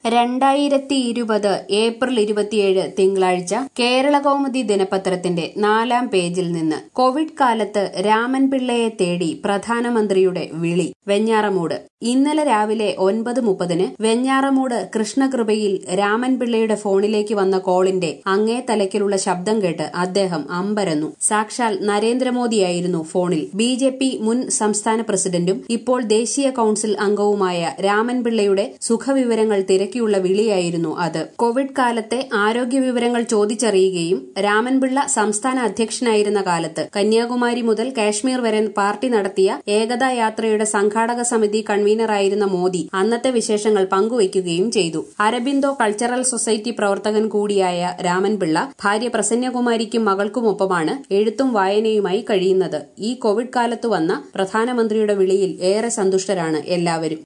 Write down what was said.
രണ്ടായിരത്തി ഇരുപത് ഏപ്രിൽ ഇരുപത്തിയേഴ് തിങ്കളാഴ്ച കേരള കൗമുദി ദിനപത്രത്തിന്റെ നാലാം പേജിൽ നിന്ന് കോവിഡ് കാലത്ത് രാമൻ പിള്ളയെ തേടി പ്രധാനമന്ത്രിയുടെ വിളി വെഞ്ഞാറമൂട് ഇന്നലെ രാവിലെ ഒൻപത് മുപ്പതിന് വെഞ്ഞാറമൂട് കൃഷ്ണകൃപയിൽ രാമൻ പിള്ളയുടെ ഫോണിലേക്ക് വന്ന കോളിന്റെ അങ്ങേ തലയ്ക്കിലുള്ള ശബ്ദം കേട്ട് അദ്ദേഹം അമ്പരന്നു സാക്ഷാൽ നരേന്ദ്രമോദിയായിരുന്നു ഫോണിൽ ബി ജെ പി മുൻ സംസ്ഥാന പ്രസിഡന്റും ഇപ്പോൾ ദേശീയ കൌൺസിൽ അംഗവുമായ രാമൻ പിള്ളയുടെ സുഖവിവരങ്ങൾ തിരക്കിയുള്ള വിളിയായിരുന്നു അത് കോവിഡ് കാലത്തെ ആരോഗ്യ വിവരങ്ങൾ ചോദിച്ചറിയുകയും രാമൻപിള്ള സംസ്ഥാന അധ്യക്ഷനായിരുന്ന കാലത്ത് കന്യാകുമാരി മുതൽ കാശ്മീർ വരെ പാർട്ടി നടത്തിയ ഏകതാ യാത്രയുടെ സംഘാടക സമിതി കൺവീനറായിരുന്ന മോദി അന്നത്തെ വിശേഷങ്ങൾ പങ്കുവയ്ക്കുകയും ചെയ്തു അരബിന്ദോ കൾച്ചറൽ സൊസൈറ്റി പ്രവർത്തകൻ കൂടിയായ രാമൻപിള്ള ഭാര്യ പ്രസന്നകുമാരിക്കും മകൾക്കുമൊപ്പമാണ് എഴുത്തും വായനയുമായി കഴിയുന്നത് ഈ കോവിഡ് കാലത്ത് വന്ന പ്രധാനമന്ത്രിയുടെ വിളിയിൽ ഏറെ സന്തുഷ്ടരാണ് എല്ലാവരും